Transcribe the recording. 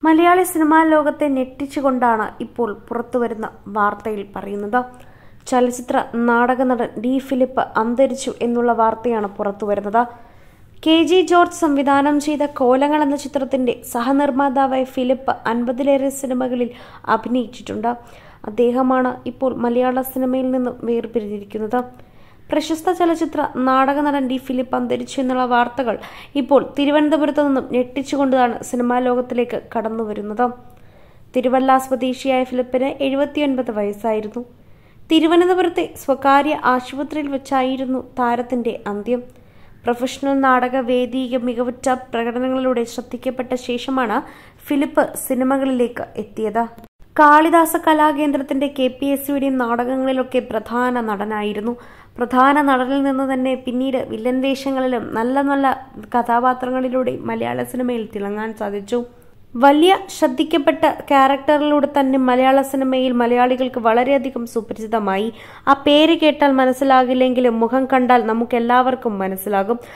Malayali cinema ലോകത്തെ ഞെട്ടിച്ചുകൊണ്ടാണ് ഇപ്പോൾ പുറത്തുവരുന്ന വാർത്തയിൽ പറയുന്നത് ചലച്ചിത്ര നാടക നടൻ ഡി ഫിലിപ്പ് അന്തരിച്ചു എന്നുള്ള വാർത്തയാണ് പുറത്തുവരുന്നത് കെ ജി ജോർജ് സംവിധാനം ചെയ്ത കോലങ്ങൾ എന്ന ചിത്രത്തിന്റെ സഹനിർമ്മാതാവായ ഫിലിപ്പ് അൻപതിലേറെ സിനിമകളിൽ അഭിനയിച്ചിട്ടുണ്ട് അദ്ദേഹമാണ് ഇപ്പോൾ മലയാള സിനിമയിൽ നിന്നും വേർപിരിഞ്ഞിരിക്കുന്നത് പ്രശസ്ത ചലച്ചിത്ര നാടക നടൻ ഡി ഫിലിപ്പ് അന്തരിച്ചു എന്നുള്ള വാർത്തകൾ ഇപ്പോൾ തിരുവനന്തപുരത്തു നിന്നും ഞെട്ടിച്ചുകൊണ്ടാണ് സിനിമാ ലോകത്തിലേക്ക് കടന്നുവരുന്നത് തിരുവല്ല സ്വദേശിയായ ഫിലിപ്പിന് എഴുപത്തിയൊൻപത് വയസ്സായിരുന്നു തിരുവനന്തപുരത്തെ സ്വകാര്യ ആശുപത്രിയിൽ വെച്ചായിരുന്നു താരത്തിന്റെ അന്ത്യം പ്രൊഫഷണൽ നാടക വേദിക മികവുറ്റ പ്രകടനങ്ങളിലൂടെ ശ്രദ്ധിക്കപ്പെട്ട ശേഷമാണ് ഫിലിപ്പ് സിനിമകളിലേക്ക് എത്തിയത് കാളിദാസ കലാകേന്ദ്രത്തിന്റെ കെ പി എസ് സിയുടെയും നാടകങ്ങളിലൊക്കെ പ്രധാന നടനായിരുന്നു പ്രധാന നടനിൽ നിന്ന് തന്നെ പിന്നീട് വില്ലൻ വേഷങ്ങളിലും നല്ല നല്ല കഥാപാത്രങ്ങളിലൂടെ മലയാള സിനിമയിൽ തിളങ്ങാൻ സാധിച്ചു വലിയ ശ്രദ്ധിക്കപ്പെട്ട ക്യാരക്ടറിലൂടെ തന്നെ മലയാള സിനിമയിൽ മലയാളികൾക്ക് വളരെയധികം സുപരിചിതമായി ആ പേര് കേട്ടാൽ മനസ്സിലാകില്ലെങ്കിലും മുഖം കണ്ടാൽ നമുക്ക് എല്ലാവർക്കും മനസ്സിലാകും